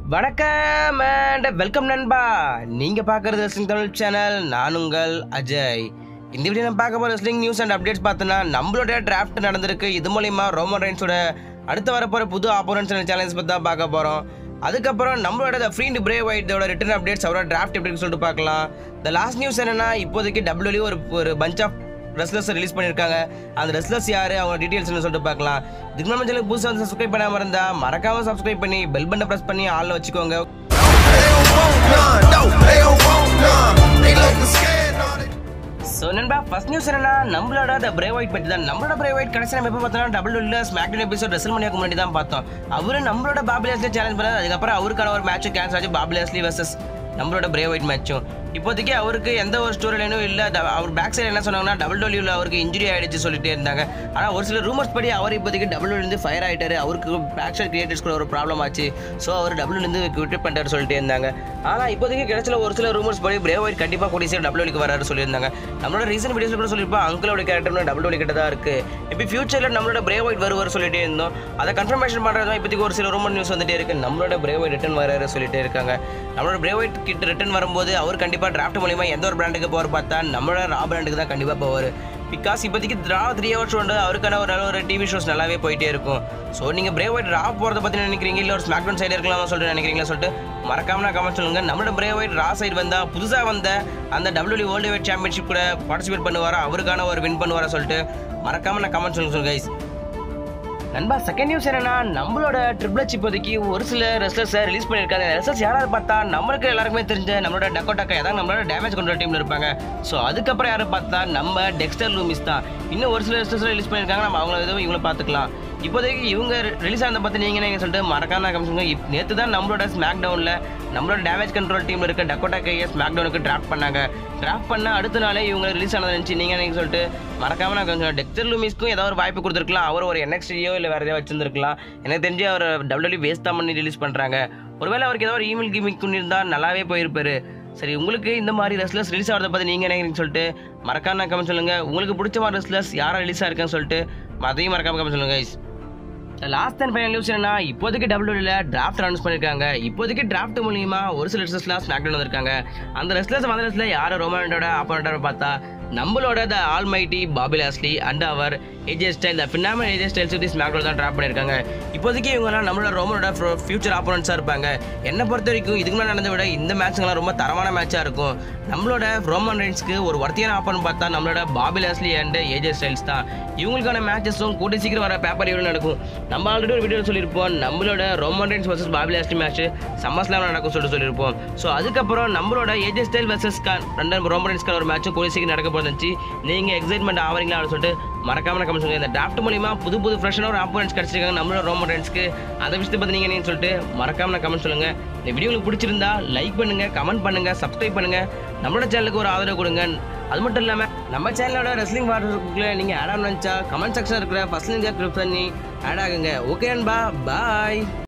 வணக்கம் and welcome நண்பா நீங்கள் பார்க்குறது ரெஸ்லிங் தமிழ் சேனல் நான் உங்கள் அஜய் இந்த வீடியோ நம்ம பார்க்க போகிற ரெஸ்லிங் நியூஸ் அண்ட் அப்டேட்ஸ் பார்த்தோன்னா நம்மளோட டிராஃப்ட் நடந்திருக்கு இது மூலிமா ரோமன் ரைன்ஸோட அடுத்து வரப்போகிற புது ஆப்போனன்ஸ் சேலஞ்ச் பற்றி தான் பார்க்க போகிறோம் அதுக்கப்புறம் நம்மளோட ஃப்ரீண்ட் பிரே ஒயிட்டோட ரிட்டர்ன் அப்டேட்ஸ் அவரோட டிராஃப்ட் எப்படின்னு சொல்லிட்டு பார்க்கலாம் இந்த லாஸ்ட் நியூஸ் என்னன்னா இப்போதைக்கு டபிள்யூ ஒரு ஒரு பஞ்ச் ஆஃப் ரெஸ்லர்ஸ் ரிலீஸ் பண்ணியிருக்காங்க அந்த ரெஸ்லர்ஸ் யார் அவங்க டீட்டெயில்ஸ் சொல்லிட்டு பார்க்கலாம் இதுக்கு முன்னாடி சேனல் புதுசாக வந்து சப்ஸ்கிரைப் பண்ணாமல் இருந்தால் மறக்காமல் சப்ஸ்கிரைப் பண்ணி பெல் பட்டனை ப்ரெஸ் பண்ணி ஆளில் வச்சுக்கோங்க They don't want none. No, they don't want none. They looking scared. No, they so நண்பா ஃபர்ஸ்ட் நியூஸ் என்னன்னா நம்மளோட த பிரே ஒயிட் பற்றி தான் நம்மளோட பிரே ஒயிட் கடைசி நம்ம எப்போ பார்த்தோம்னா டபுள் உள்ள ஸ்மாக்டன் எபிசோட் ரெசல் மணியாக்கு முன்னாடி தான் பார்த்தோம் அவரு நம்மளோட பாபிலாஸ்லேயே சேலஞ்ச் பண்ணாரு அதுக்கப்புறம் அவருக்கான ஒரு மேட்சும் கேன்சல் ஆச்சு பாபிலாஸ்லி வர்சஸ் நம்மளோட பிரே ஒயிட் மேட்சும் இப்போதைக்கு அவருக்கு எந்த ஒரு ஸ்டோரி லைனும் இல்லை அவர் பேக் சைடு என்ன சொன்னாங்கன்னா டபுள் டபிள்யூல அவருக்கு இன்ஜுரி ஆயிடுச்சு சொல்லிட்டே இருந்தாங்க ஆனால் ஒரு சில ரூமர்ஸ் படி அவர் இப்போதைக்கு டபுள்யூலேருந்து ஃபயர் ஆயிட்டாரு அவருக்கு பேக் சைடு கிரியேட்டர்ஸ் கூட ஒரு ப்ராப்ளம் ஆச்சு ஸோ அவர் டபுள்யூலேருந்து விட்டு பண்ணிட்டாரு சொல்லிட்டே இருந்தாங்க ஆனால் இப்போதைக்கு கிடைச்சல ஒரு சில ரூமர்ஸ் படி பிரே ஒயிட் கண்டிப்பாக கூடிய சீக்கிரம் டபுள்யூக்கு வராரு சொல்லியிருந்தாங்க நம்மளோட ரீசன் வீடியோஸ் கூட சொல்லியிருப்போம் அங்கிளோட கேரக்டர் டபுள் கிட்ட தான் இருக்கு இப்போ ஃபியூச்சரில் நம்மளோட பிரே ஒயிட் வருவார் சொல்லிட்டே இருந்தோம் அதை கன்ஃபர்மேஷன் பண்ணுறது இப்போதைக்கு ஒரு சில ரூமர் நியூஸ் வந்துட்டே இருக்கு நம்மளோட பிரே ஒயிட் ரிட்டன் வராரு சொல்லிட்டே இருக்காங்க நம்மளோட பிரே ஒயிட் கிட்ட ரிட்டன் வரும்போது அவர் கண்டிப்பாக டிராஃப்ட் மூலியமா எந்த ஒரு பிராண்டுக்கு போகிற பார்த்தா நம்மளோட ரா பிராண்டுக்கு தான் கண்டிப்பாக போவார் பிகாஸ் இப்போதைக்கு ரா த்ரீ ஹவர்ஸ் வந்து அவருக்கான ஒரு நல்ல ஒரு டிவி ஷோஸ் நல்லாவே போயிட்டே இருக்கும் ஸோ நீங்கள் பிரே ஒயிட் ரா போகிறத பற்றி நினைக்கிறீங்க இல்லை ஒரு ஸ்மாக் டவுன் சைடு இருக்கலாம்னு சொல்லிட்டு நினைக்கிறீங்களா சொல்லிட்டு மறக்காம நான் கமெண்ட் சொல்லுங்கள் நம்மளோட பிரே ஒயிட் ரா சைடு வந்தால் புதுசாக வந்த அந்த டபிள்யூ வேர்ல்டு வெயிட் சாம்பியன்ஷிப் கூட பார்ட்டிசிபேட் பண்ணுவாரா அவருக்கான ஒரு வின் பண்ணுவாரா சொல்லிட்டு மறக்காம நான் கமெண்ட் சொல்லுங்க சொல்லுங்க guys நண்பா செகண்ட் நியூஸ் என்னன்னா நம்மளோட ட்ரிபிள் எச் இப்போதைக்கு ஒரு சில ரெஸ்லர்ஸை ரிலீஸ் பண்ணியிருக்காங்க ரெஸ்லர்ஸ் யாராவது பார்த்தா நம்மளுக்கு எல்லாருக்குமே தெரிஞ்ச நம்மளோட டக்கோட்டாக்கா ஏதாவது நம்மளோட டேமேஜ் கண்ட்ரோல் டீமில் இருப்பாங்க ஸோ அதுக்கப்புறம் யாரும் பார்த்தா நம்ம டெக்ஸ்டர் லூமிஸ் தான் இன்னும் ஒரு சில ரெஸ்லர்ஸ் ரிலீஸ் பண்ணியிருக்காங்க நம்ம அவங்கள எதுவும் இவங்கள பார்த்துக்கலாம் இப்போதைக்கு இவங்க ரிலீஸ் ஆனதை பற்றி நீங்கள் என்ன சொல்லிட்டு மறக்காம கமிஷனுங்க இப் நேற்று தான் நம்மளோட ஸ்மாக் டவுனில் நம்மளோட டேமேஜ் கண்ட்ரோல் டீமில் இருக்க டக்கோட்டா கையை ஸ்மாக் டவுனுக்கு டிராஃப்ட் பண்ணாங்க டிராஃப்ட் பண்ண அடுத்த நாளே இவங்க ரிலீஸ் ஆனதை நினச்சி நீங்கள் நீங்கள் சொல்லிட்டு மறக்காம நான் கொஞ்சம் டெக்ஸ்டர் லூமிஸ்க்கும் ஏதாவது ஒரு வாய்ப்பு கொடுத்துருக்கலாம் அவர் ஒரு என்எக்ஸ்டியோ இல்லை வேறு ஏதாவது வச்சிருந்துருக்கலாம் எனக்கு தெரிஞ்சு அவர் டபிள்யூ வேஸ்ட் தான் பண்ணி ரிலீஸ் பண்ணுறாங்க ஒருவேளை அவருக்கு ஏதாவது ஒரு இமெயில் கிமிக் பண்ணியிருந்தா நல்லாவே போயிருப்பாரு சரி உங்களுக்கு இந்த மாதிரி ரெஸ்லர்ஸ் ரிலீஸ் ஆகிறத பற்றி நீங்கள் நினைக்கிறீங்கன்னு சொல்லிட்டு மறக்காம கமெண்ட் சொல்லுங்கள் உங்களுக்கு பிடிச்ச மாதிரி ரெஸ்லர்ஸ் யாரை ரிலீஸ் ஆயிருக்குன்னு சொல்லிட்டு அதையும் மறக்காம கமெண்ட் சொல்லுங்கள் guys last and final news என்னன்னா இப்போதைக்கு டபிள்யூல டிராஃப்ட் அனௌன்ஸ் பண்ணிருக்காங்க இப்போதைக்கு டிராஃப்ட் மூலியமா ஒரு சில ரெஸ்லர்ஸ்லாம் ஸ்மாக் டவுன் வந்திருக்காங்க அந்த ரெஸ்லர்ஸ் வந்த ரெஸ்ல யார் ரோமனோட ஆப்போனண்டோட பார்த்தா நம்மளோட the all mighty Bobby Lashley and அவர் AJ Style the phenomenal AJ Style சுற்றி ஸ்மாக் தான் ட்ராப் பண்ணியிருக்காங்க இப்போதைக்கு இவங்கலாம் நம்மளோட ரோமனோட ஃபியூச்சர் ஆப்போனன்ஸாக இருப்பாங்க என்னை பொறுத்த வரைக்கும் இதுக்கு முன்னாடி நடந்த விட இந்த மேட்ச்ங்கெல்லாம் ரொம்ப தரமான மேட்சாக இருக்கும் நம்மளோட ரோமன் ரைன்ஸ்க்கு ஒரு ஒர்த்தியான ஆப்போனன் பார்த்தா நம்மளோட Bobby Lashley and AJ Styles தான் இவங்களுக்கான மேட்சஸும் கூட்டி சீக்கிரம் வர பேப்பர் ஈவெண்ட் நடக்கும் நம்ம ஆல்ரெடி ஒரு வீடியோ சொல்லியிருப்போம் நம்மளோட Roman Reigns versus Bobby Lashley match SummerSlam நடக்கும் சொல்லிட்டு சொல்லியிருப்போம் ஸோ அதுக்கப்புறம் நம்மளோட ஏஜே ஸ்டைல் வர்சஸ் ரெண்டு ரோமன் ரைன்ஸ்க்கான ஒரு மேட்சும் கூடி சீக்கிரம் நடக்க போயிருந்துச்சு நீங்கள் எக்ஸைட்மெண்ட் ஆவறீங்களா அப்படின்னு சொல்லிட்டு மறக்காம கமெண்ட் சொல்லுங்க இந்த டிராஃப்ட் மூலியமா புது புது ஃப்ரெஷ்ஷான ஒரு ஆப்போனன்ஸ் கிடச்சிருக்காங்க நம்மளோட ரோமன் ரைன்ஸ்க்கு அதை விஷயத்தை பற்றி நீங்கள் என்னன்னு சொல்லிட்டு மறக்காம கமெண்ட் சொல்லுங்க இந்த வீடியோ உங்களுக்கு பிடிச்சிருந்தா லைக் பண்ணுங்க கமெண்ட் பண்ணுங்க சப்ஸ்கிரைப் பண்ணுங்க நம்மளோட சேனலுக்கு ஒரு ஆதரவு கொடுங்க அது மட்டும் இல்லாமல் நம்ம சேனலோட ரெஸ்லிங் வாட்ஸ்அப்பில் நீங்கள் ஆட் ஆகணும்னு நினச்சா கமெண்ட் செக்ஷன் இருக்கிற ஃபர்ஸ்ட் லிங்கை கிளிக் பண்ணி ஆட் ஆகுங்க ஓகே அன்பா பாய்